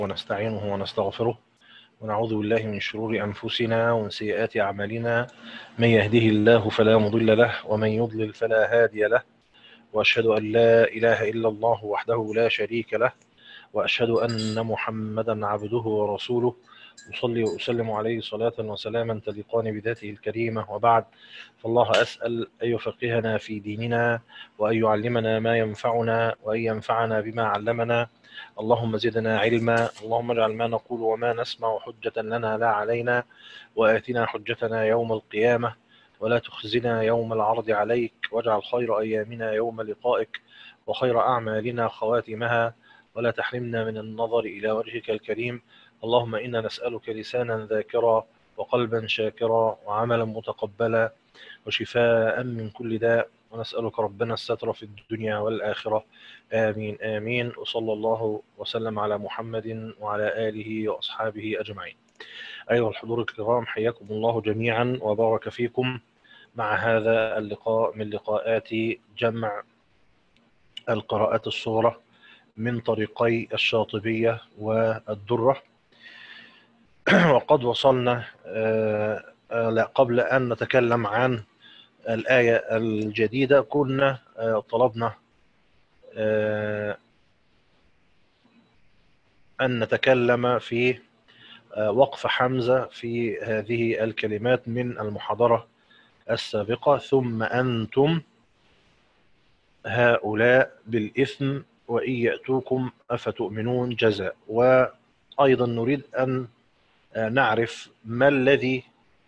ونستعينه ونستغفره ونعوذ بالله من شرور أنفسنا ومن سيئات أعمالنا من يهده الله فلا مضل له ومن يضلل فلا هادي له وأشهد أن لا إله إلا الله وحده لا شريك له وأشهد أن محمدا عبده ورسوله أصلي وأسلم عليه صلاة وسلاما تليقان بذاته الكريمة وبعد فالله أسأل أن يفقهنا في ديننا وأن يعلمنا ما ينفعنا وأن ينفعنا بما علمنا اللهم زدنا علما اللهم اجعل ما نقول وما نسمع حجة لنا لا علينا وآتنا حجتنا يوم القيامة ولا تخزنا يوم العرض عليك واجعل خير أيامنا يوم لقائك وخير أعمالنا خواتمها ولا تحرمنا من النظر إلى وجهك الكريم اللهم إنا نسألك لسانا ذاكرا وقلبا شاكرا وعملا متقبلا وشفاء من كل داء ونسألك ربنا الستر في الدنيا والآخرة آمين آمين وصلى الله وسلم على محمد وعلى آله وأصحابه أجمعين أيها الحضور الكرام حياكم الله جميعا وبارك فيكم مع هذا اللقاء من لقاءات جمع القراءات الصغرى من طريقي الشاطبية والدرة وقد وصلنا قبل أن نتكلم عن الآية الجديدة كنا طلبنا أن نتكلم في وقف حمزة في هذه الكلمات من المحاضرة السابقة ثم أنتم هؤلاء بالإثم وإن يأتوكم أفتؤمنون جزاء وأيضا نريد أن نعرف ما الذي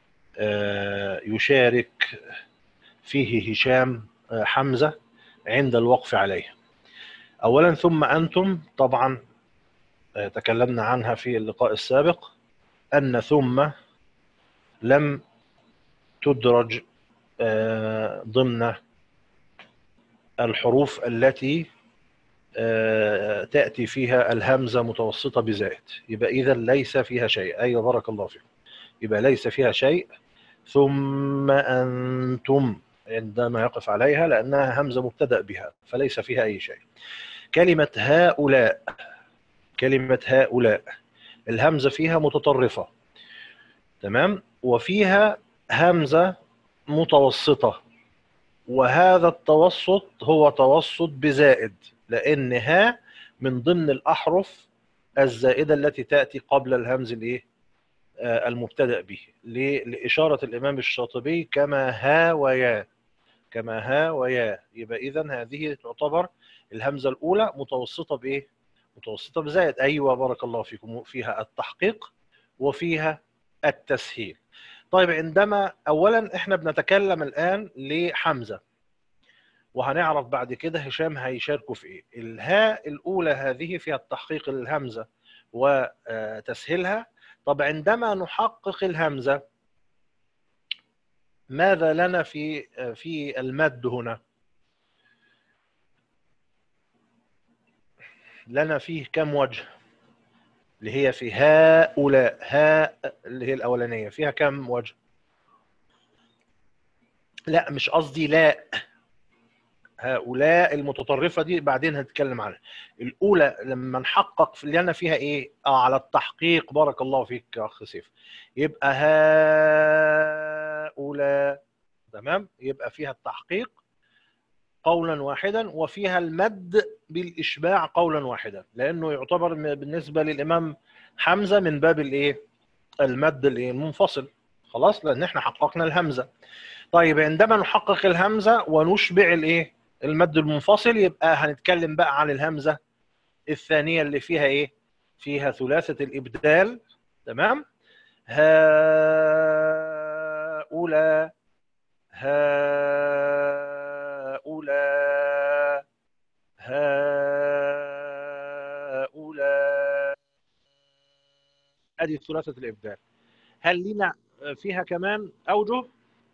يشارك فيه هشام حمزة عند الوقف عليه أولا ثم أنتم طبعا تكلمنا عنها في اللقاء السابق أن ثم لم تدرج ضمن الحروف التي تأتي فيها الهمزة متوسطة بزائد يبقى إذا ليس فيها شيء أي أيوة بارك الله فيكم يبقى ليس فيها شيء ثم أنتم عندما يقف عليها لأنها همزة مبتدأ بها فليس فيها أي شيء كلمة هؤلاء كلمة هؤلاء الهمزة فيها متطرفة تمام وفيها همزة متوسطة وهذا التوسط هو توسط بزائد لأن ها من ضمن الأحرف الزائدة التي تأتي قبل الهمز الإيه؟ آه المبتدأ به لإشارة الإمام الشاطبي كما ها ويا كما ها ويا يبقى إذا هذه تعتبر الهمزة الأولى متوسطة بإيه؟ متوسطة بزائد أيوة بارك الله فيكم فيها التحقيق وفيها التسهيل طيب عندما أولا إحنا بنتكلم الآن لحمزة وهنعرف بعد كده هشام هيشاركوا في ايه الهاء الاولى هذه فيها التحقيق الهمزه وتسهيلها طب عندما نحقق الهمزه ماذا لنا في في المد هنا لنا فيه كم وجه اللي هي في هؤلاء هاء اللي هي الاولانيه فيها كم وجه لا مش قصدي لا هؤلاء المتطرفه دي بعدين هنتكلم عنها الاولى لما نحقق في اللي انا فيها ايه اه على التحقيق بارك الله فيك يا اخ سيف يبقى هؤلاء تمام يبقى فيها التحقيق قولا واحدا وفيها المد بالاشباع قولا واحدا لانه يعتبر بالنسبه للامام حمزه من باب الايه المد الايه المنفصل خلاص لان احنا حققنا الهمزه طيب عندما نحقق الهمزه ونشبع الايه المد المنفصل يبقى هنتكلم بقى عن الهمزة الثانية اللي فيها ايه فيها ثلاثة الإبدال تمام هؤلاء هؤلاء هؤلاء ادي ثلاثة الإبدال هل لنا فيها كمان أوجه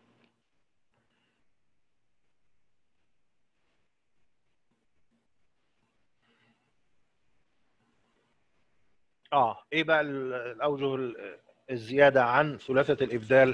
اه ايه بقى الاوجه الزياده عن ثلاثه الابدال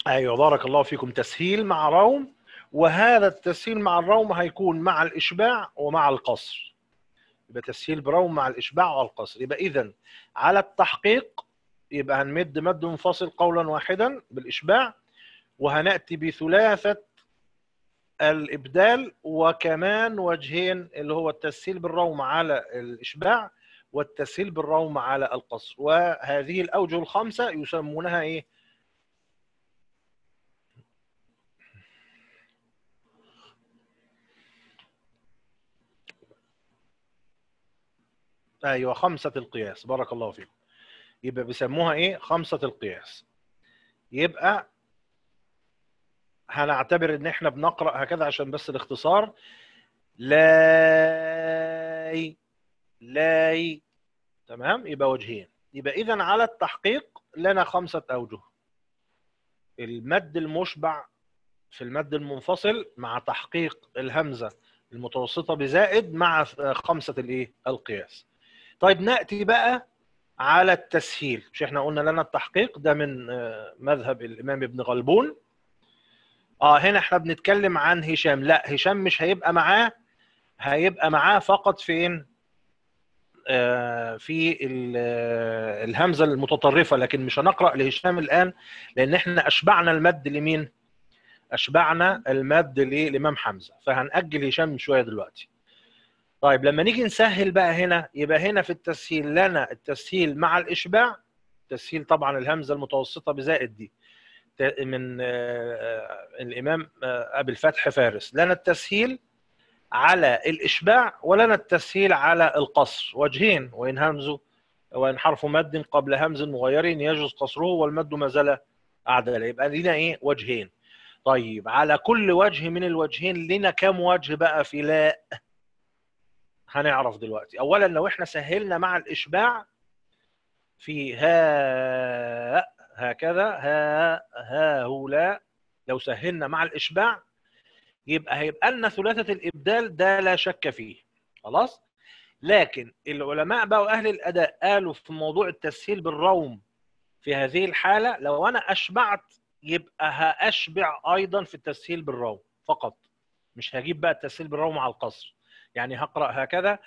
ايوه بارك الله فيكم تسهيل مع روم وهذا التسهيل مع الروم هيكون مع الاشباع ومع القصر يبقى تسهيل بروم مع الاشباع والقصر يبقى اذا على التحقيق يبقى هنمد مد منفصل قولا واحدا بالاشباع وهناتي بثلاثه الابدال وكمان وجهين اللي هو التسهيل بالروم على الاشباع والتسهيل بالروم على القصر وهذه الاوجه الخمسه يسمونها ايه ايوه خمسه القياس بارك الله فيكم يبقى بيسموها ايه خمسه القياس يبقى هنعتبر ان احنا بنقرا هكذا عشان بس الاختصار لاي لاي تمام يبقى وجهين يبقى اذا على التحقيق لنا خمسه اوجه المد المشبع في المد المنفصل مع تحقيق الهمزه المتوسطه بزائد مع خمسه الايه القياس طيب ناتي بقى على التسهيل مش احنا قلنا لنا التحقيق ده من مذهب الامام ابن غلبون اه هنا احنا بنتكلم عن هشام لا هشام مش هيبقى معاه هيبقى معاه فقط فين آه في الهمزه المتطرفه لكن مش هنقرا لهشام الان لان احنا اشبعنا المد لمين اشبعنا المد للامام حمزه فهنأجل هشام شويه دلوقتي طيب لما نيجي نسهل بقى هنا يبقى هنا في التسهيل لنا التسهيل مع الاشباع تسهيل طبعا الهمزه المتوسطه بزائد دي من الامام ابي الفتح فارس لنا التسهيل على الاشباع ولنا التسهيل على القصر وجهين وان همزه وان حرف مد قبل همز مغير يجوز قصره والمد ما زال اعدل يبقى لنا ايه وجهين طيب على كل وجه من الوجهين لنا كم وجه بقى في لا هنعرف دلوقتي اولا لو احنا سهلنا مع الاشباع في ها هكذا ها هؤلاء لو سهلنا مع الاشباع يبقى هيبقى لنا ثلاثه الابدال ده لا شك فيه خلاص لكن العلماء بقى واهل الاداء قالوا في موضوع التسهيل بالروم في هذه الحاله لو انا اشبعت يبقى هاشبع ايضا في التسهيل بالروم فقط مش هجيب بقى التسهيل بالروم على القصر يعني هقرا هكذا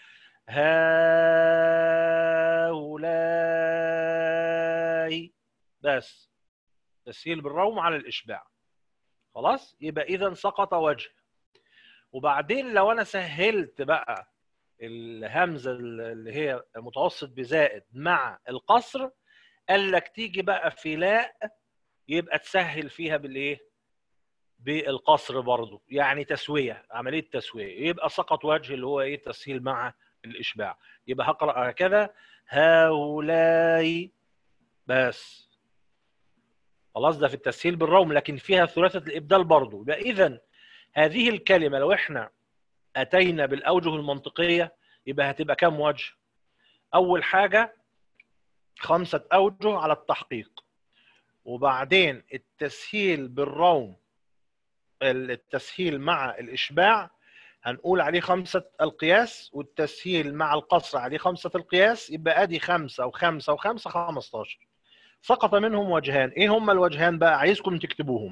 هؤلاء بس تسهيل بالروم على الاشباع خلاص يبقى اذا سقط وجه وبعدين لو انا سهلت بقى الهمزه اللي هي متوسط بزائد مع القصر قال لك تيجي بقى في لاء يبقى تسهل فيها بالايه بالقصر برضو يعني تسويه عمليه تسويه يبقى سقط وجه اللي هو ايه تسهيل مع الاشباع يبقى هقرا هكذا هؤلاء بس خلاص ده في التسهيل بالروم لكن فيها ثلاثه الابدال برضو يبقى اذا هذه الكلمه لو احنا اتينا بالاوجه المنطقيه يبقى هتبقى كام وجه اول حاجه خمسه اوجه على التحقيق وبعدين التسهيل بالروم التسهيل مع الاشباع هنقول عليه خمسة القياس والتسهيل مع القصر عليه خمسة القياس يبقى ادي خمسة وخمسة وخمسة 15 سقط منهم وجهان ايه هم الوجهان بقى عايزكم تكتبوهم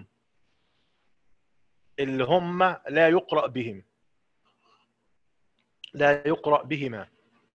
اللي هم لا يقرأ بهم لا يقرأ بهما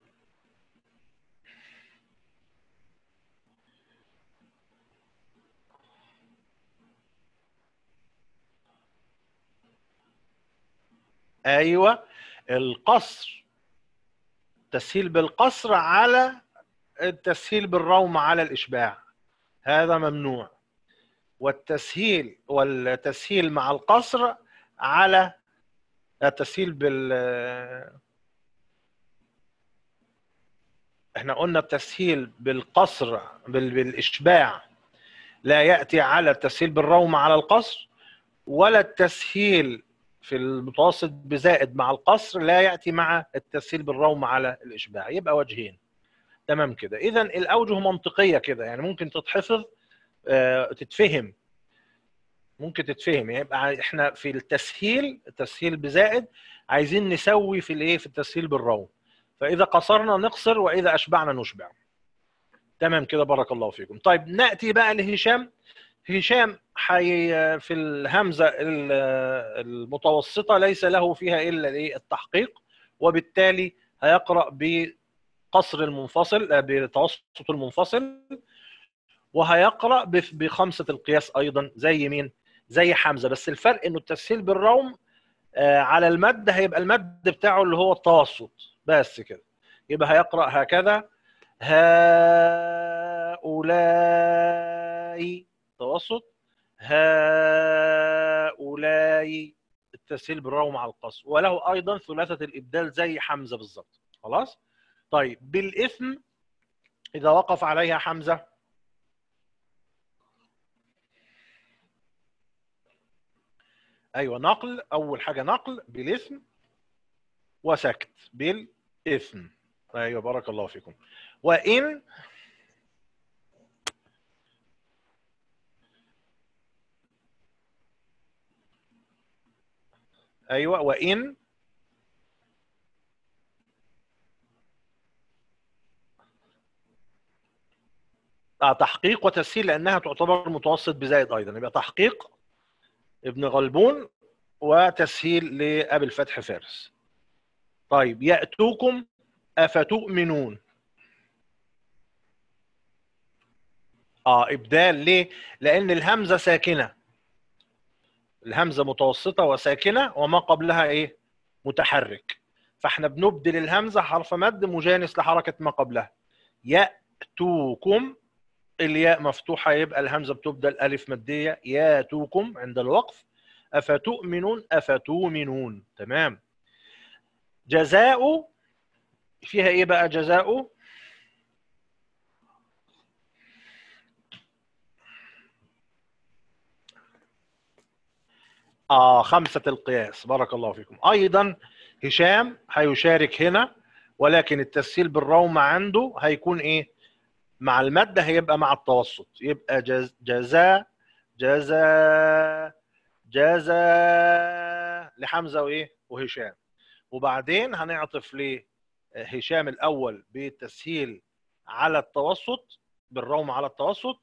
ايوه القصر تسهيل بالقصر على التسهيل بالروم على الاشباع هذا ممنوع والتسهيل والتسهيل مع القصر على التسهيل بال احنا قلنا التسهيل بالقصر بالاشباع لا ياتي على التسهيل بالروم على القصر ولا التسهيل في المتوسط بزائد مع القصر لا ياتي مع التسهيل بالروم على الاشباع يبقى وجهين تمام كده اذا الاوجه منطقيه كده يعني ممكن تتحفظ آه تتفهم ممكن تتفهم يعني يبقى احنا في التسهيل التسهيل بزائد عايزين نسوي في الايه في التسهيل بالروم فاذا قصرنا نقصر واذا اشبعنا نشبع تمام كده بارك الله فيكم طيب ناتي بقى لهشام هشام حي في الهمزه ال- المتوسطه ليس له فيها الا الايه التحقيق وبالتالي هيقرا بقصر المنفصل آه، بتوسط المنفصل وهيقرا بف- بخمسه القياس ايضا زي مين زي حمزه بس الفرق انه التسهيل بالروم آه، على المد هيبقى المد بتاعه اللي هو التوسط بس كده يبقى هيقرا هكذا هؤلاء توسط هؤلاء التسهيل بالراء مع القصر وله ايضا ثلاثه الابدال زي حمزه بالظبط خلاص طيب بالاثم اذا وقف عليها حمزه ايوه نقل اول حاجه نقل بالاثم وسكت بالاثم ايوه بارك الله فيكم وان ايوه وان آه تحقيق وتسهيل لانها تعتبر متوسط بزائد ايضا يبقى تحقيق ابن غلبون وتسهيل لابي الفتح فارس طيب ياتوكم افتؤمنون اه ابدال ليه لان الهمزه ساكنه الهمزه متوسطه وساكنه وما قبلها ايه متحرك فاحنا بنبدل الهمزه حرف مد مجانس لحركه ما قبلها ياتوكم الياء مفتوحه يبقى الهمزه بتبدل الف ماديه ياتوكم عند الوقف افتؤمنون افتؤمنون تمام جزاء فيها ايه بقى جزاء اه خمسة القياس بارك الله فيكم ايضا هشام هيشارك هنا ولكن التسهيل بالروم عنده هيكون ايه مع المادة هيبقى مع التوسط يبقى جز جزاء جزاء جزاء لحمزة وايه وهشام وبعدين هنعطف لهشام الاول بالتسهيل على التوسط بالروم على التوسط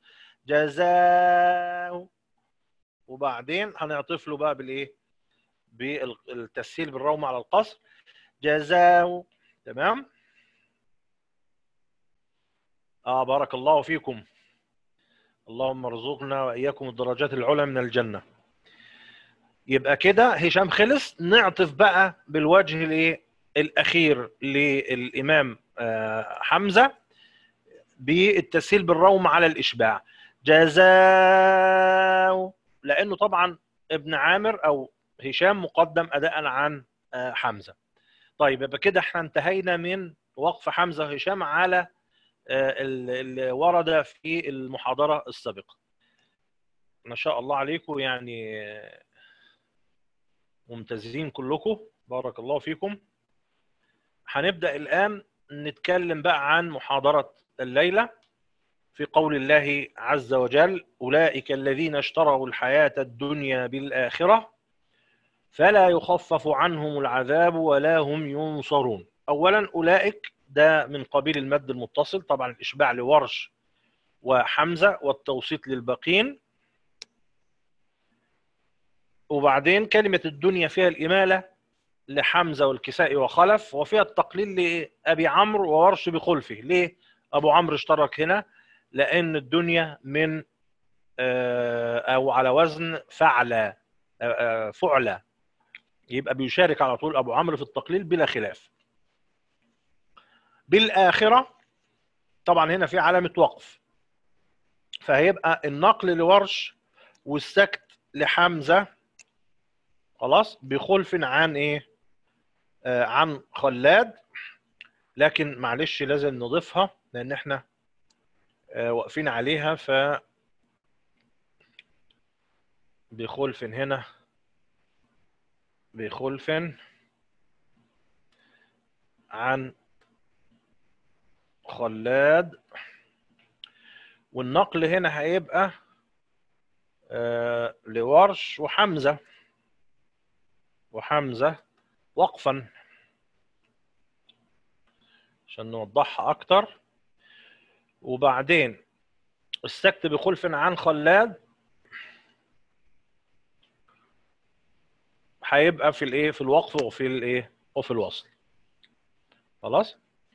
جزاء وبعدين هنعطف له بقى بالايه بالتسهيل بالروم على القصر جزاء تمام اه بارك الله فيكم اللهم ارزقنا واياكم الدرجات العلى من الجنه يبقى كده هشام خلص نعطف بقى بالوجه الايه الاخير للامام آه، حمزه بالتسهيل بالروم على الاشباع جزاء لانه طبعا ابن عامر او هشام مقدم اداء عن آه، حمزه طيب يبقى كده احنا انتهينا من وقف حمزه وهشام على آه، اللي ورد في المحاضره السابقه ما شاء الله عليكم يعني آه، ممتازين كلكم بارك الله فيكم هنبدا الان نتكلم بقى عن محاضره الليله في قول الله عز وجل اولئك الذين اشتروا الحياه الدنيا بالاخره فلا يخفف عنهم العذاب ولا هم ينصرون اولا اولئك ده من قبيل المد المتصل طبعا الاشباع لورش وحمزه والتوسيط للباقين وبعدين كلمه الدنيا فيها الاماله لحمزه والكسائي وخلف وفيها التقليل لابي عمرو وورش بخلفه ليه ابو عمرو اشترك هنا لان الدنيا من آه، او على وزن فعلى آه، فعلى يبقى بيشارك على طول ابو عمرو في التقليل بلا خلاف بالاخره طبعا هنا في علامه وقف فهيبقى النقل لورش والسكت لحمزه خلاص بخلف عن ايه آه عن خلاد لكن معلش لازم نضيفها لان احنا آه واقفين عليها ف بخلف هنا بخلف عن خلاد والنقل هنا هيبقى آه لورش وحمزة وحمزة وقفا عشان نوضحها أكتر وبعدين السكت بخلف عن خلاد هيبقى في الايه في الوقف وفي الايه وفي الوصل خلاص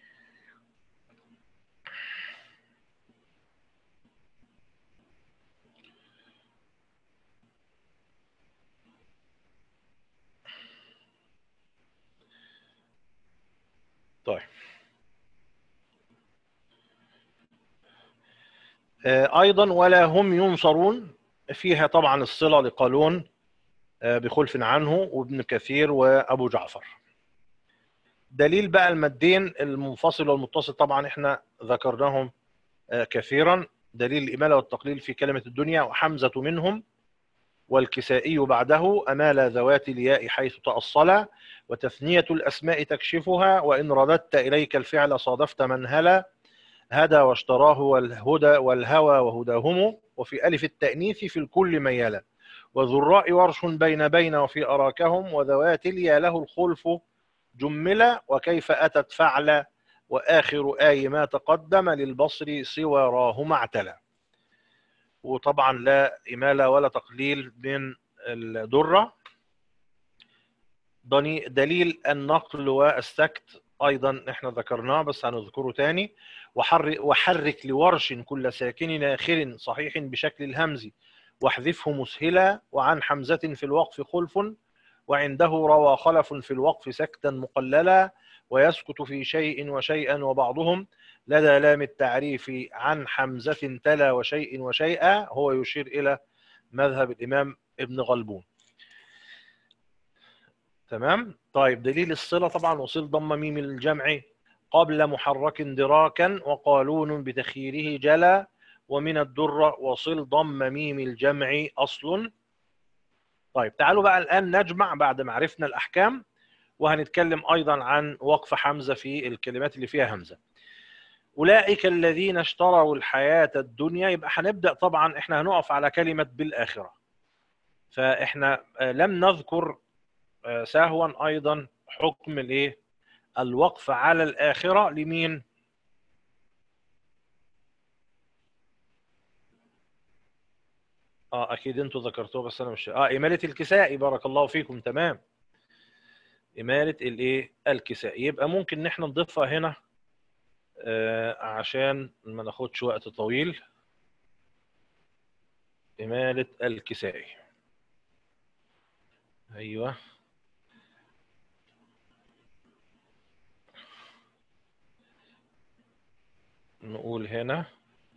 طيب آه، ايضا ولا هم ينصرون فيها طبعا الصله لقالون آه، بخلف عنه وابن كثير وابو جعفر دليل بقى المادين المنفصل والمتصل طبعا احنا ذكرناهم آه، كثيرا دليل الإمالة والتقليل في كلمة الدنيا وحمزة منهم والكسائي بعده أمال ذوات الياء حيث تأصلا وتثنية الأسماء تكشفها وإن رددت إليك الفعل صادفت من هلا هدى واشتراه والهدى والهوى وهداهم وفي ألف التأنيث في الكل ميلا وذراء ورش بين بين وفي أراكهم وذوات اليا له الخلف جمل وكيف أتت فعل وآخر آي ما تقدم للبصر سوى راهما اعتلى وطبعا لا إمالة ولا تقليل من الدرة ضني- دليل النقل والسكت أيضا احنا ذكرناه بس هنذكره تاني وحر وحرك لورش كل ساكن آخر صحيح بشكل الهمز واحذفه مسهلا وعن حمزة في الوقف خلف وعنده روى خلف في الوقف سكتا مقللا ويسكت في شيء وشيئا وبعضهم لدى لام التعريف عن حمزة تلا وشيء وشيئا هو يشير إلى مذهب الإمام ابن غلبون تمام طيب دليل الصلة طبعا وصل ضم ميم الجمع قبل محرك دراكا وقالون بتخييره جلا ومن الدرة وصل ضم ميم الجمع أصل طيب تعالوا بقى الآن نجمع بعد ما عرفنا الأحكام وهنتكلم أيضا عن وقف حمزة في الكلمات اللي فيها همزة أولئك الذين اشتروا الحياة الدنيا يبقى هنبدأ طبعا احنا هنقف على كلمة بالآخرة فاحنا آه، لم نذكر آه، سهوا أيضا حكم الايه الوقف على الآخرة لمين اه اكيد انتوا ذكرتوه بس انا مش اه إمالة الكسائي بارك الله فيكم تمام إمالة الايه الكسائي يبقى ممكن ان احنا نضيفها هنا آه عشان ما ناخدش وقت طويل إمالة الكسائي ايوه نقول هنا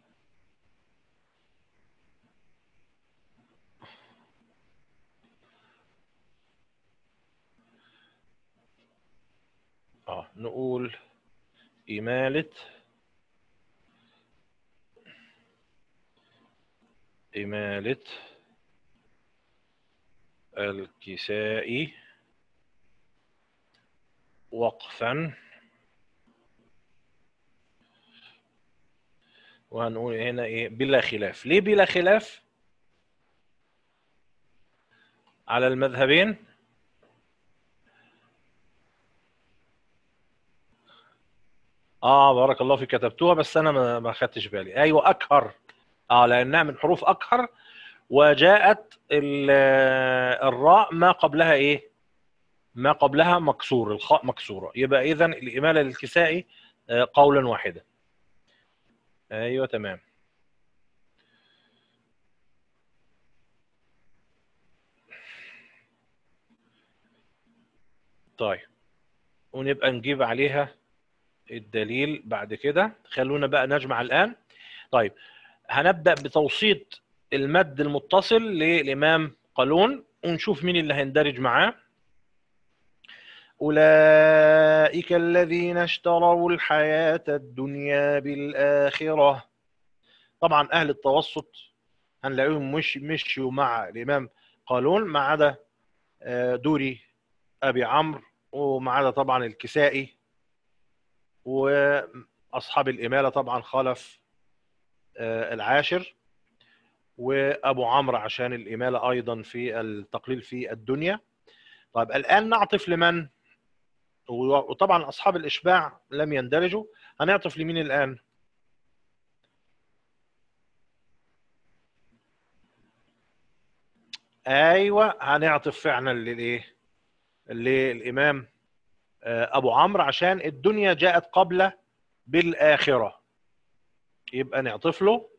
اه نقول إمالة إمالة الكساء وقفا وهنقول هنا ايه بلا خلاف ليه بلا خلاف على المذهبين اه بارك الله فيك كتبتوها بس انا ما ما خدتش بالي ايوه اكهر اه لانها من حروف اكهر وجاءت ال- الراء ما قبلها ايه ما قبلها مكسور الخاء مكسوره يبقى اذا الاماله للكسائي آه، قولا واحدا ايوه تمام طيب ونبقى نجيب عليها الدليل بعد كده خلونا بقى نجمع الآن طيب هنبدأ بتوسيط المد المتصل للإمام قالون ونشوف مين اللي هيندرج معاه أولئك الذين اشتروا الحياة الدنيا بالآخرة طبعا أهل التوسط هنلاقيهم مش مشوا مع الإمام قالون ما عدا آه، دوري أبي عمرو وما عدا طبعا الكسائي واصحاب الاماله طبعا خلف آه، العاشر وابو عمرو عشان الاماله ايضا في التقليل في الدنيا طيب الان نعطف لمن وطبعا اصحاب الاشباع لم يندرجوا هنعطف لمين الان ايوه هنعطف فعلا للايه للإمام أبو عمرو عشان الدنيا جاءت قبل بالآخرة يبقى نعطف له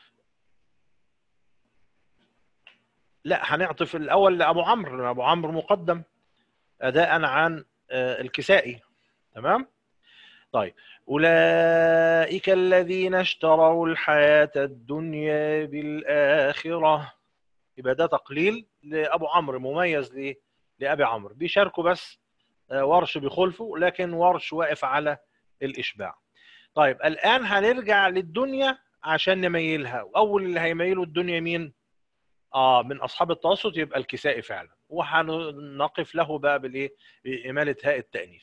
لا هنعطف الأول لأبو عمرو أبو عمرو مقدم أداء عن الكسائي تمام طيب أولئك الذين اشتروا الحياة الدنيا بالآخرة يبقى ده تقليل لأبو عمرو مميز ليه؟ لأبي عمرو بيشاركوا بس ورش بخلفه لكن ورش واقف على الإشباع طيب الآن هنرجع للدنيا عشان نميلها وأول اللي هيميلوا الدنيا مين؟ آه من أصحاب التوسط يبقى الكسائي فعلا وهنقف له بقى بالإيه؟ بإمالة هاء التأنيث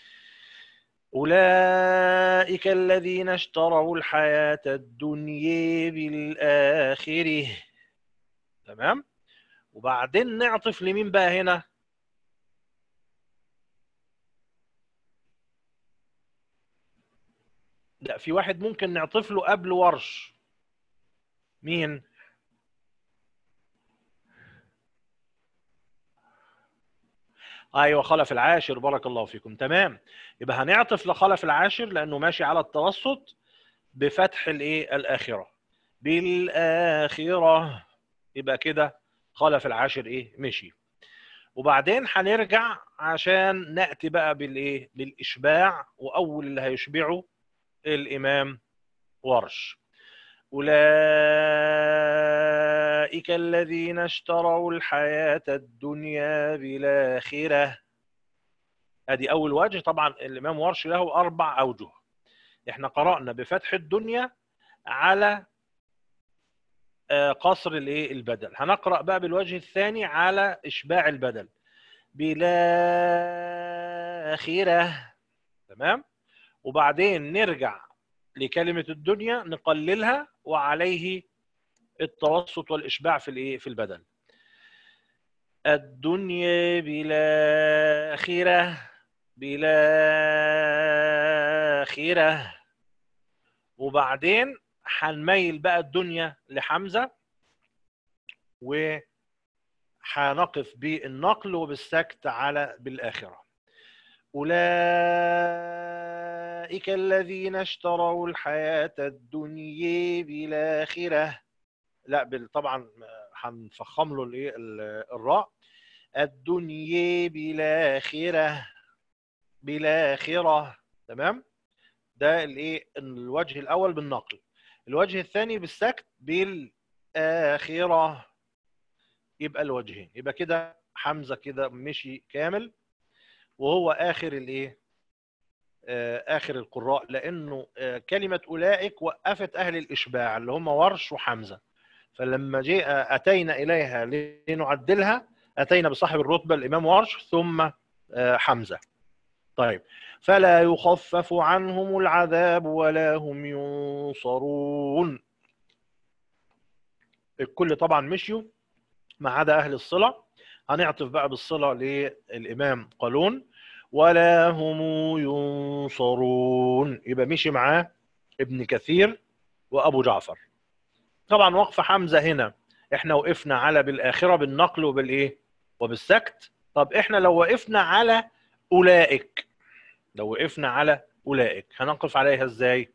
أولئك الذين اشتروا الحياة الدنيا بالآخرة تمام وبعدين نعطف لمين بقى هنا لا في واحد ممكن نعطف له قبل ورش مين ايوه خلف العاشر بارك الله فيكم تمام يبقى هنعطف لخلف العاشر لانه ماشي على التوسط بفتح الايه الاخره بالاخره يبقى كده خلف العاشر ايه مشي وبعدين هنرجع عشان ناتي بقى بالايه بالاشباع واول اللي هيشبعه الامام ورش أولئك الذين اشتروا الحياة الدنيا بالآخرة ادي أول وجه طبعا الإمام ورش له أربع أوجه احنا قرأنا بفتح الدنيا على قصر الايه البدل هنقرأ بقى بالوجه الثاني على إشباع البدل بالآخرة تمام وبعدين نرجع لكلمة الدنيا نقللها وعليه التوسط والإشباع في الإيه في البدل الدنيا بلا آخرة بلا آخرة وبعدين هنميل بقى الدنيا لحمزة وهنقف بالنقل وبالسكت على بالآخرة أولئك الذين اشتروا الحياة الدنيا بالآخرة لا طبعا هنفخم له الايه الراء الدنيا بالآخرة بالآخرة تمام ده الايه الوجه الأول بالنقل الوجه الثاني بالسكت بالآخرة يبقى الوجهين يبقى كده حمزة كده مشي كامل وهو آخر الايه آخر القراء لأنه كلمة أولئك وقفت أهل الإشباع اللي هم ورش وحمزة فلما جاء أتينا إليها لنعدلها أتينا بصاحب الرتبة الإمام ورش ثم حمزة طيب فلا يخفف عنهم العذاب ولا هم ينصرون الكل طبعا مشيوا ما عدا أهل الصلة هنعطف بقى بالصلة للإمام قالون ولا هم ينصرون يبقى مشي معاه ابن كثير وأبو جعفر طبعا وقف حمزة هنا احنا وقفنا على بالآخرة بالنقل وبالإيه وبالسكت طب احنا لو وقفنا على أولئك لو وقفنا على أولئك هنقف عليها ازاي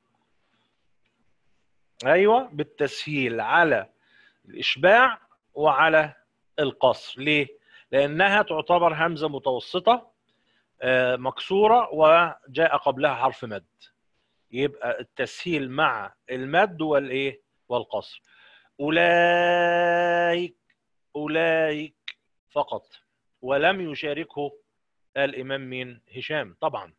أيوة بالتسهيل على الإشباع وعلى القصر ليه لأنها تعتبر همزة متوسطة مكسورة وجاء قبلها حرف مد يبقى التسهيل مع المد والإيه والقصر أولئك أولئك فقط ولم يشاركه الإمام مين هشام طبعا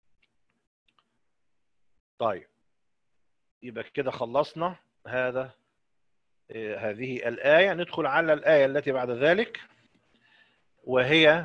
طيب يبقى كده خلصنا هذا هذه الآية ندخل على الآية التي بعد ذلك وهي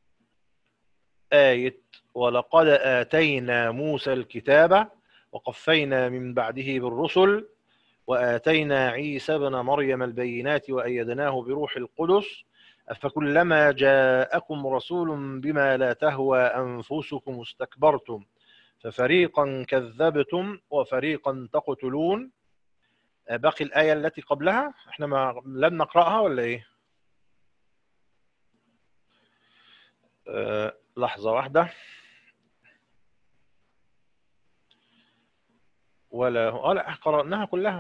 آية ولقد آتينا موسى الكتاب وقفينا من بعده بالرسل وآتينا عيسى بن مريم البينات وأيدناه بروح القدس أفكلما جاءكم رسول بما لا تهوى أنفسكم استكبرتم ففريقا كذبتم وفريقا تقتلون باقي الآية التي قبلها احنا ما لم نقرأها ولا ايه آه، لحظة واحدة ولا اه لا قرأناها كلها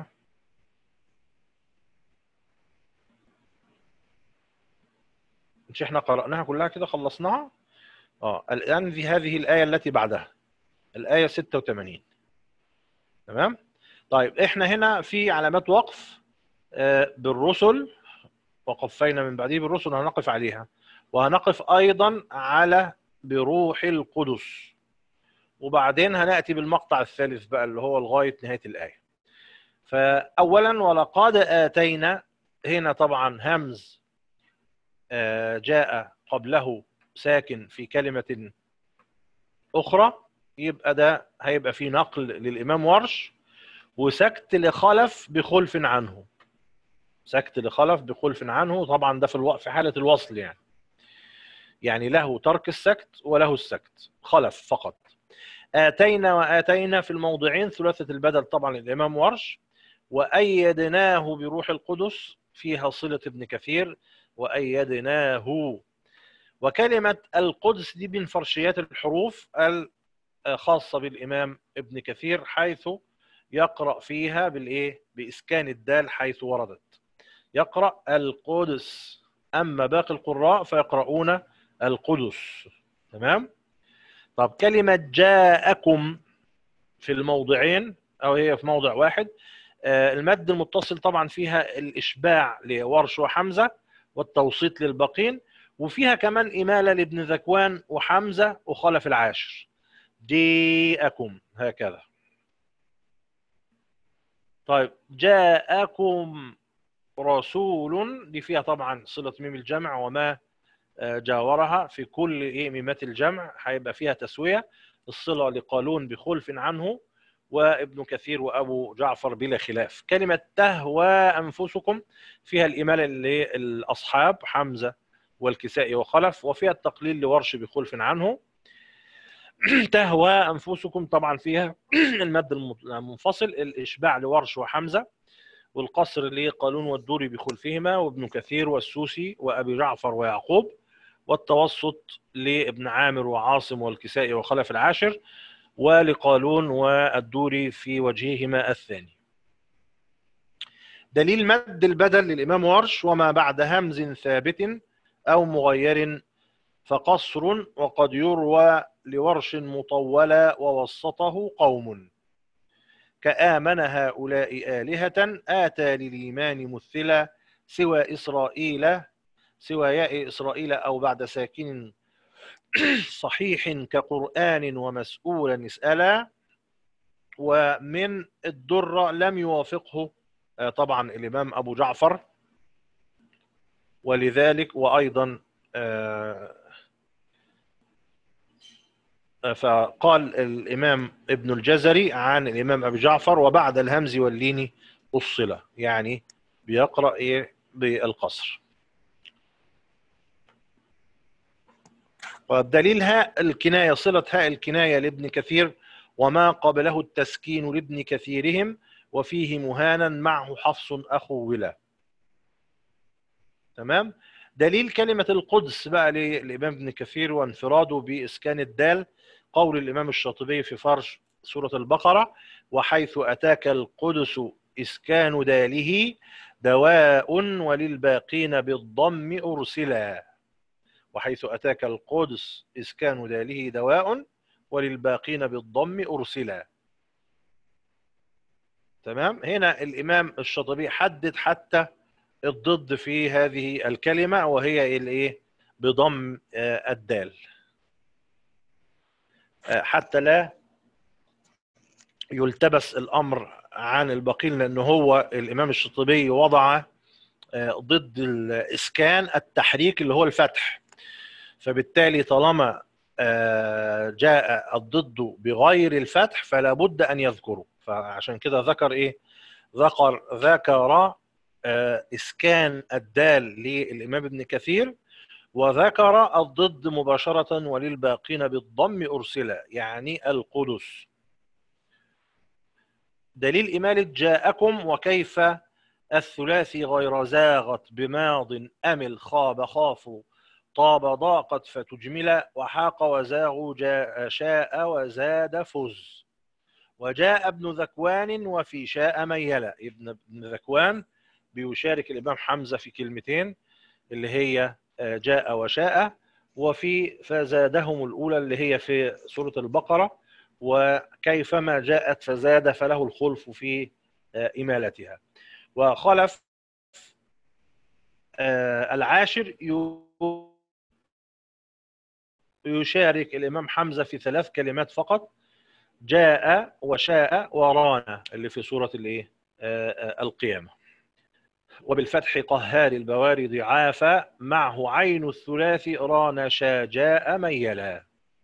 مش احنا قرأناها كلها كده خلصناها اه الآن في هذه الآية التي بعدها الآية 86 تمام طيب احنا هنا في علامات وقف آه، بالرسل وقفينا من بعده بالرسل هنقف عليها وهنقف أيضا على بروح القدس وبعدين هنأتي بالمقطع الثالث بقى اللي هو لغاية نهاية الآية فأولا ولقد آتينا هنا طبعا همز آه، جاء قبله ساكن في كلمة أخرى يبقى ده هيبقى في نقل للإمام ورش وسكت لخلف بخلف عنه سكت لخلف بخلف عنه طبعا ده في الوقف في حالة الوصل يعني يعني له ترك السكت وله السكت خلف فقط آتينا وآتينا في الموضعين ثلاثة البدل طبعا الإمام ورش وأيدناه بروح القدس فيها صلة ابن كثير وأيدناه وكلمة القدس دي من فرشيات الحروف الخاصة بالإمام ابن كثير حيث يقرأ فيها بالإيه؟ بإسكان الدال حيث وردت يقرأ القدس أما باقي القراء فيقرؤون القدس تمام طب كلمة جاءكم في الموضعين أو هي في موضع واحد آه، المد المتصل طبعا فيها الإشباع لورش وحمزة والتوسيط للباقين وفيها كمان إمالة لابن ذكوان وحمزة وخلف العاشر جاءكم هكذا طيب جاءكم رسول دي فيها طبعا صلة ميم الجمع وما آه، جاورها في كل ايه ميمات الجمع هيبقى فيها تسوية الصلة لقالون بخلف عنه وابن كثير وابو جعفر بلا خلاف كلمة تهوى انفسكم فيها الامالة للاصحاب حمزة والكسائي وخلف وفيها التقليل لورش بخلف عنه تهوى انفسكم طبعا فيها المد المنفصل الاشباع لورش وحمزه والقصر لقالون والدوري بخلفهما وابن كثير والسوسي وابي جعفر ويعقوب والتوسط لابن عامر وعاصم والكسائي وخلف العاشر ولقالون والدوري في وجههما الثاني دليل مد البدل للإمام ورش وما بعد همز ثابت أو مغير فقصر وقد يروى لورش مطولا ووسطه قوم كآمن هؤلاء آلهة آتى للإيمان مثلا سوى إسرائيل سوى ياء إسرائيل أو بعد ساكن صحيح كقرآن ومسؤولا اسألا ومن الدرة لم يوافقه آه، طبعا الإمام أبو جعفر ولذلك وأيضا آه، فقال الإمام ابن الجزري عن الإمام أبي جعفر وبعد الهمز واللين الصلة يعني بيقرأ إيه بالقصر والدليل هاء الكناية صلة هاء الكناية لابن كثير وما قبله التسكين لابن كثيرهم وفيه مهانا معه حفص أخو ولا تمام دليل كلمة القدس بقى للإمام ابن كثير وانفراده بإسكان الدال قول الإمام الشاطبي في فرش سورة البقرة وحيث أتاك القدس إسكان داله دواء وللباقين بالضم أرسلا وحيث أتاك القدس إسكان داله دواء وللباقين بالضم أرسلا تمام هنا الإمام الشاطبي حدد حتى الضد في هذه الكلمة وهي الايه بضم آه، الدال آه، حتى لا يلتبس الامر عن الباقين لانه هو الامام الشاطبي وضع آه، ضد الاسكان التحريك اللي هو الفتح فبالتالي طالما جاء الضد بغير الفتح فلا بد ان يذكره فعشان كده ذكر ايه ذكر ذكر آه، إسكان الدال للإمام ابن كثير وذكر الضد مباشرة وللباقين بالضم أرسل يعني القدس دليل إمالة جاءكم وكيف الثلاثي غير زاغت بماض أمل خاب خافوا طاب ضاقت فتجمل وحاق وزاغ جاء شاء وزاد فز وجاء ابن ذكوان وفي شاء ميلا ابن ابن ذكوان بيشارك الإمام حمزة في كلمتين اللي هي آه، جاء وشاء وفي فزادهم الأولى اللي هي في سورة البقرة وكيفما جاءت فزاد فله الخلف في آه، إمالتها وخلف آه، العاشر يشارك الإمام حمزة في ثلاث كلمات فقط جاء وشاء ورانا اللي في سورة الايه القيامة وبالفتح قهار البواري ضعافا معه عين الثلاث رانا شاجاء ميلا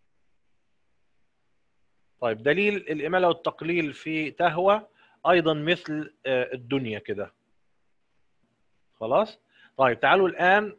طيب دليل الإمالة والتقليل في تهوى أيضا مثل الدنيا كده خلاص طيب تعالوا الآن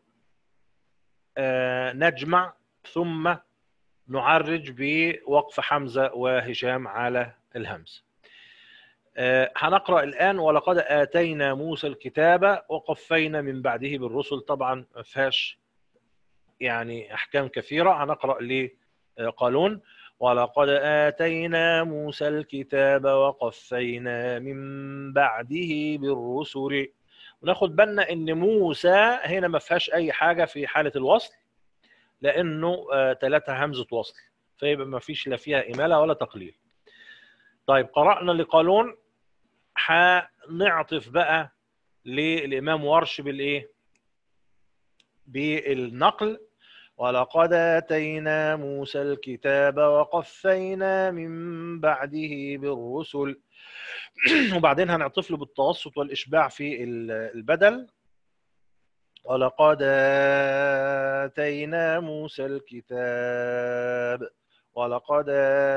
نجمع ثم نعرج بوقف حمزة وهشام على الهمز هنقرأ الآن ولقد آتينا موسى الكتاب وقفينا من بعده بالرسل طبعا ما فيهاش يعني أحكام كثيرة هنقرأ لقالون ولقد آتينا موسى الكتاب وقفينا من بعده بالرسل وناخد بالنا ان موسى هنا ما فيهاش اي حاجه في حاله الوصل لانه ثلاثه همزه وصل فيبقى ما فيش لا فيها اماله ولا تقليل طيب قرانا لقالون هنعطف بقى للامام ورش بالايه بالنقل ولقد اتينا موسى الكتاب وقفينا من بعده بالرسل وبعدين هنعطف له بالتوسط والاشباع في البدل ولقد اتينا موسى الكتاب ولقد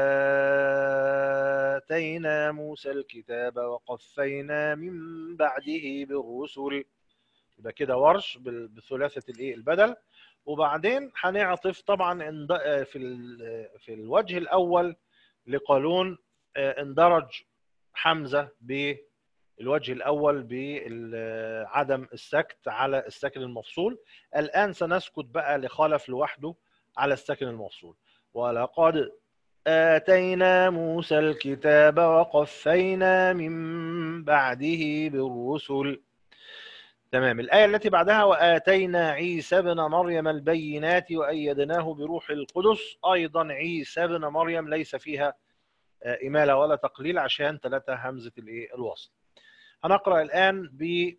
آتينا موسى الكتاب وقفينا من بعده بالرسل يبقى كده ورش بثلاثة الايه البدل وبعدين هنعطف طبعا في في الوجه الاول لقالون اندرج حمزه بالوجه الاول بعدم السكت على الساكن المفصول الان سنسكت بقى لخلف لوحده على الساكن المفصول ولقد آتينا موسى الكتاب وقفينا من بعده بالرسل تمام الآية التي بعدها وآتينا عيسى ابن مريم البينات وأيدناه بروح القدس أيضا عيسى ابن مريم ليس فيها إمالة ولا تقليل عشان ثلاثة همزة الوصل هنقرأ الآن ب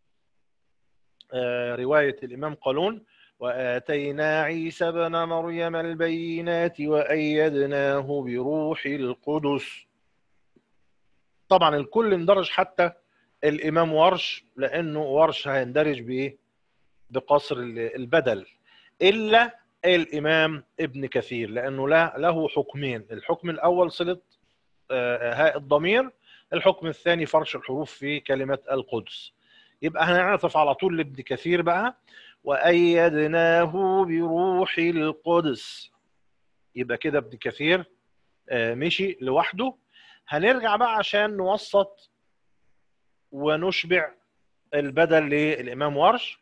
رواية الإمام قالون وآتينا عيسى ابن مريم البينات وأيدناه بروح القدس طبعا الكل اندرج حتى الإمام ورش لأنه ورش هيندرج بإيه؟ بقصر البدل إلا الإمام ابن كثير لأنه له حكمين الحكم الأول صلة هاء الضمير الحكم الثاني فرش الحروف في كلمة القدس يبقى هنعطف على طول لابن كثير بقى وأيدناه بروح القدس يبقى كده ابن كثير مشي لوحده هنرجع بقى عشان نوسط ونشبع البدل للإمام ورش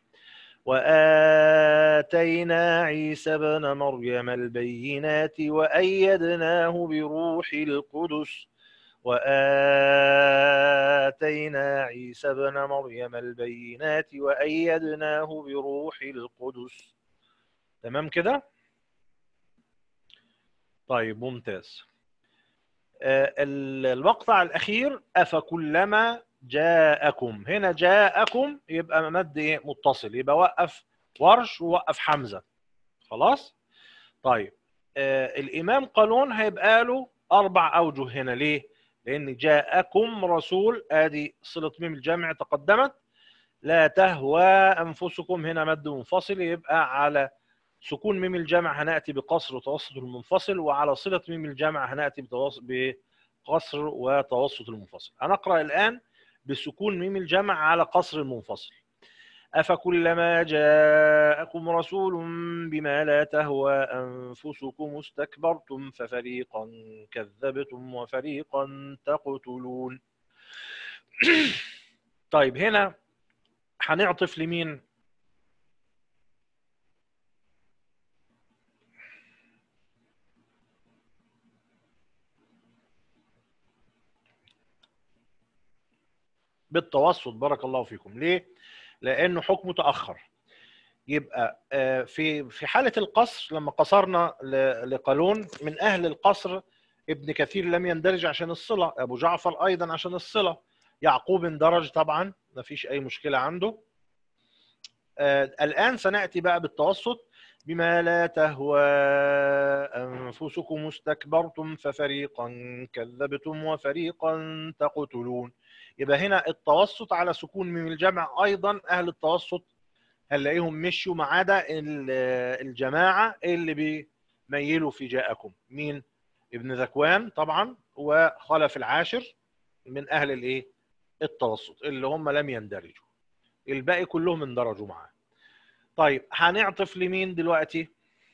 وآتينا عيسى ابن مريم البينات وأيدناه بروح القدس وآتينا عيسى ابن مريم البينات وأيدناه بروح القدس تمام كده طيب ممتاز المقطع الأخير أفكلما جاءكم هنا جاءكم يبقى مد ايه متصل يبقى وقف ورش ووقف حمزة خلاص طيب آه الإمام قالون هيبقى له أربع أوجه هنا ليه لأن جاءكم رسول آدي صلة ميم الجمع تقدمت لا تهوى أنفسكم هنا مد منفصل يبقى على سكون ميم الجمع هنأتي بقصر وتوسط المنفصل وعلى صلة ميم الجمع هنأتي بقصر وتوسط المنفصل هنقرأ الآن بسكون ميم الجمع على قصر المنفصل أفكلما جاءكم رسول بما لا تهوى أنفسكم استكبرتم ففريقا كذبتم وفريقا تقتلون طيب هنا هنعطف لمين بالتوسط بارك الله فيكم ليه لانه حكمه تاخر يبقى آه، في في حاله القصر لما قصرنا ل- لقالون من اهل القصر ابن كثير لم يندرج عشان الصله ابو جعفر ايضا عشان الصله يعقوب اندرج طبعا ما فيش اي مشكله عنده آه، الان سناتي بقى بالتوسط بما لا تهوى انفسكم استكبرتم ففريقا كذبتم وفريقا تقتلون يبقى هنا التوسط على سكون من الجمع ايضا اهل التوسط هنلاقيهم مشوا ما عدا ال- الجماعه اللي بيميلوا في جاءكم مين ابن ذكوان طبعا وخلف العاشر من اهل الايه التوسط اللي هم لم يندرجوا الباقي كلهم اندرجوا معاه طيب هنعطف لمين دلوقتي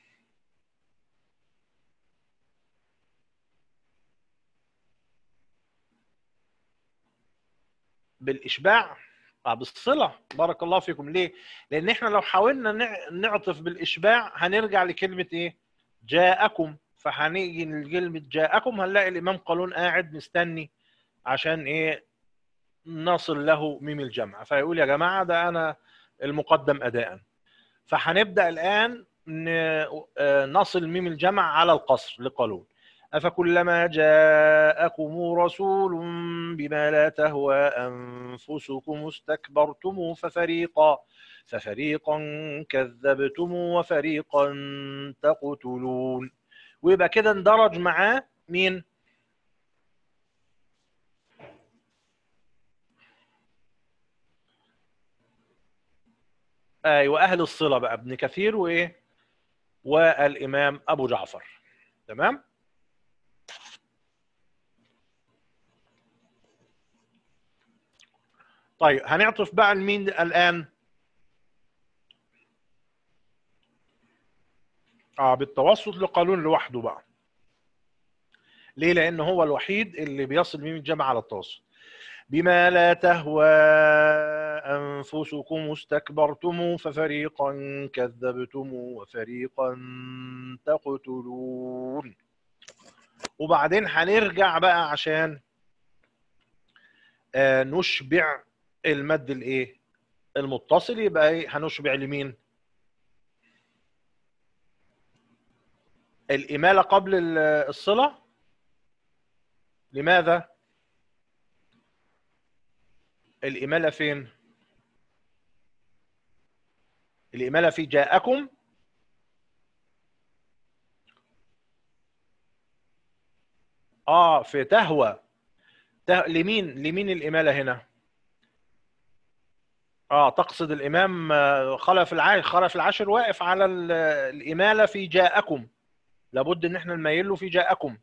بالاشباع آه بالصله بارك الله فيكم ليه لان احنا لو حاولنا نع- نعطف بالاشباع هنرجع لكلمه ايه جاءكم فهنيجي لكلمه جاءكم هنلاقي الامام قالون قاعد مستني عشان ايه نصل له ميم الجمع فيقول يا جماعه ده انا المقدم اداء فهنبدا الان ن- آه، نصل ميم الجمع على القصر لقالون أفكلما جاءكم رسول بما لا تهوى أنفسكم استكبرتم ففريقا ففريقا كذبتم وفريقا تقتلون ويبقى كده اندرج معاه مين؟ ايوه اهل الصله بقى ابن كثير وايه؟ والامام ابو جعفر تمام؟ طيب هنعطف بقى لمين الان؟ اه بالتوسط لقانون لوحده بقى. ليه؟ لان هو الوحيد اللي بيصل ميم الجمع على التوسط. بما لا تهوى انفسكم استكبرتم ففريقا كذبتم وفريقا تقتلون. وبعدين هنرجع بقى عشان آه، نشبع المد الايه المتصل يبقى ايه هنشبع لمين الإمالة قبل ال- الصلة لماذا الإمالة فين الإمالة في جاءكم اه في تهوى ته... لمين لمين الإمالة هنا اه تقصد الامام آه، خلف العاشر خلف العاشر واقف على ال- الاماله في جاءكم لابد ان احنا نميل له في جاءكم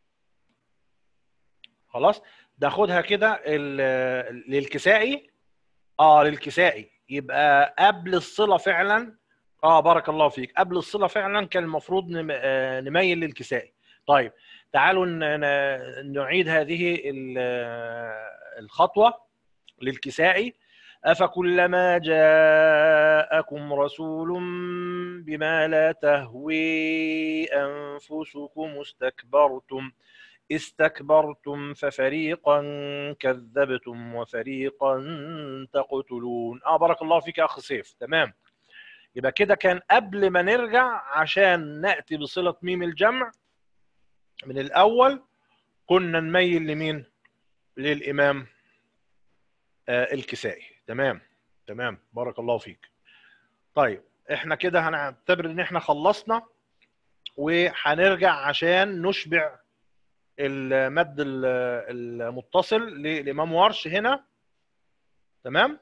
خلاص ناخدها كده ال- للكسائي اه للكسائي يبقى قبل الصله فعلا اه بارك الله فيك قبل الصله فعلا كان المفروض نم- آه، نميل للكسائي طيب تعالوا ن- ن- نعيد هذه ال- آه، الخطوه للكسائي أفكلما جاءكم رسول بما لا تهوي أنفسكم استكبرتم استكبرتم ففريقا كذبتم وفريقا تقتلون اه بارك الله فيك يا اخ سيف تمام يبقى كده كان قبل ما نرجع عشان ناتي بصله ميم الجمع من الاول كنا نميل لمين للامام آه الكسائي تمام تمام بارك الله فيك طيب احنا كده هنعتبر ان احنا خلصنا وهنرجع عشان نشبع المد ال- المتصل للامام ورش هنا تمام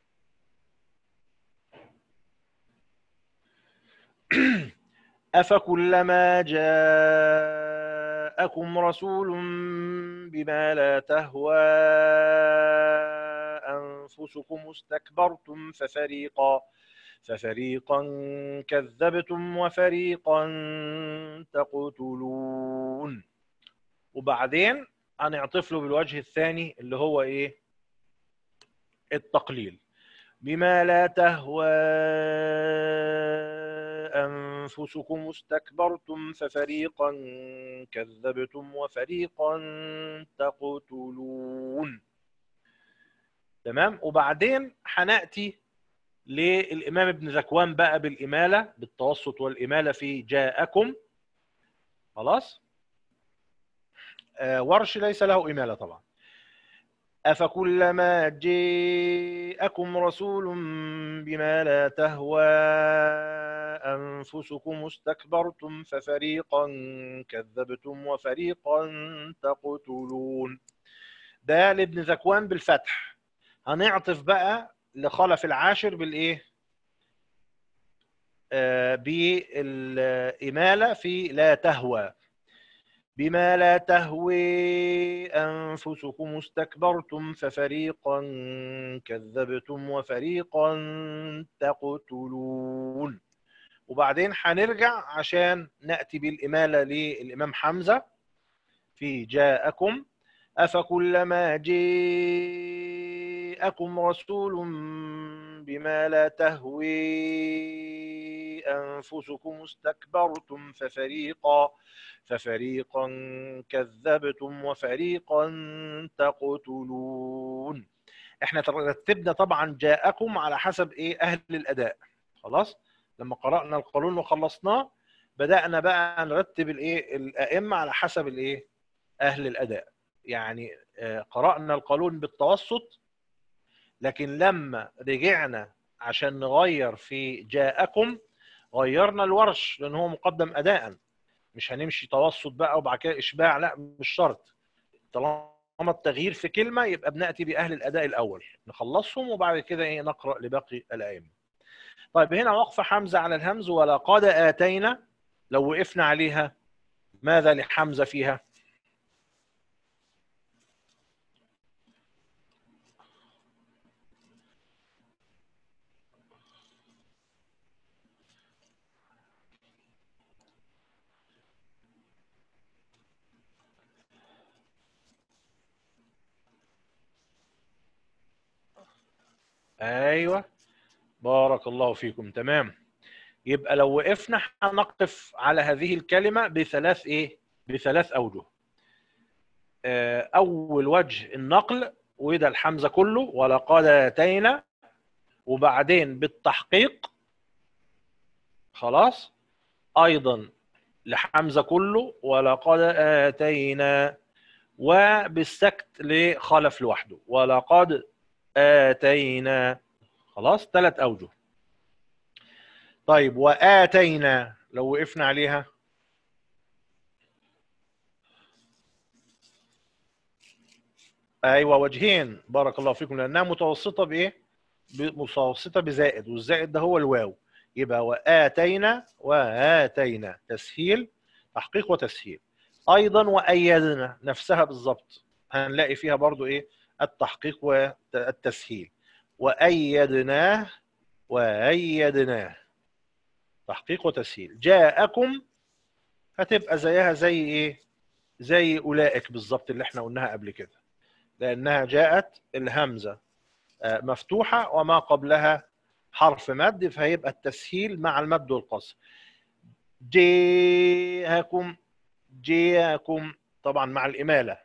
أفكلما جاءكم رسول بما لا تهوى أنفسكم استكبرتم ففريقا ففريقا كذبتم وفريقا تقتلون وبعدين هنعطف له بالوجه الثاني اللي هو ايه التقليل بما لا تهوى أنفسكم استكبرتم ففريقا كذبتم وفريقا تقتلون تمام وبعدين هناتي للامام ابن ذكوان بقى بالاماله بالتوسط والاماله في جاءكم خلاص آه ورش ليس له اماله طبعا أفكلما جاءكم رسول بما لا تهوى أنفسكم استكبرتم ففريقا كذبتم وفريقا تقتلون ده لابن ذكوان بالفتح هنعطف بقى لخلف العاشر بالإيه؟ آه بالإمالة في لا تهوى بما لا تهوي أنفسكم استكبرتم ففريقا كذبتم وفريقا تقتلون وبعدين هنرجع عشان نأتي بالإمالة للإمام حمزة في جاءكم أفكلما جاءكم رسول بما لا تهوي أنفسكم استكبرتم ففريقا ففريقا كذبتم وفريقا تقتلون احنا رتبنا طبعا جاءكم على حسب ايه اهل الاداء خلاص لما قرانا القانون وخلصناه بدانا بقى نرتب الايه الائمه على حسب الايه اهل الاداء يعني قرانا القانون بالتوسط لكن لما رجعنا عشان نغير في جاءكم غيرنا الورش لان هو مقدم اداء مش هنمشي توسط بقى وبعد كده اشباع لا مش شرط طالما التغيير في كلمه يبقى بناتي باهل الاداء الاول نخلصهم وبعد كده ايه نقرا لباقي الائمه طيب هنا وقف حمزه على الهمز ولقد اتينا لو وقفنا عليها ماذا لحمزه فيها ايوه بارك الله فيكم تمام يبقى لو وقفنا هنقف على هذه الكلمه بثلاث ايه بثلاث اوجه اول وجه النقل وده الحمزه كله ولقد اتينا وبعدين بالتحقيق خلاص ايضا لحمزه كله ولقد اتينا وبالسكت لخلف لوحده ولقد آتينا خلاص ثلاث أوجه طيب وآتينا لو وقفنا عليها أيوة وجهين بارك الله فيكم لأنها متوسطة بإيه؟ متوسطة بزائد والزائد ده هو الواو يبقى وآتينا وآتينا تسهيل تحقيق وتسهيل أيضا وأيدنا نفسها بالظبط هنلاقي فيها برضو إيه؟ التحقيق والتسهيل وأيدناه وأيدناه تحقيق وتسهيل جاءكم هتبقى زيها زي ايه زي اولئك بالظبط اللي احنا قلناها قبل كده لانها جاءت الهمزه مفتوحه وما قبلها حرف مد فهيبقى التسهيل مع المد والقصر جاءكم جاءكم طبعا مع الاماله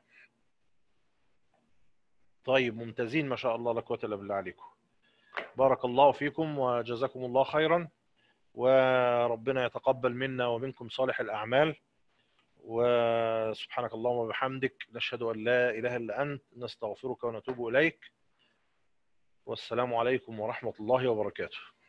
طيب ممتازين ما شاء الله لا قوه الا بالله عليكم بارك الله فيكم وجزاكم الله خيرا وربنا يتقبل منا ومنكم صالح الأعمال وسبحانك اللهم وبحمدك نشهد أن لا إله إلا أنت نستغفرك ونتوب إليك والسلام عليكم ورحمة الله وبركاته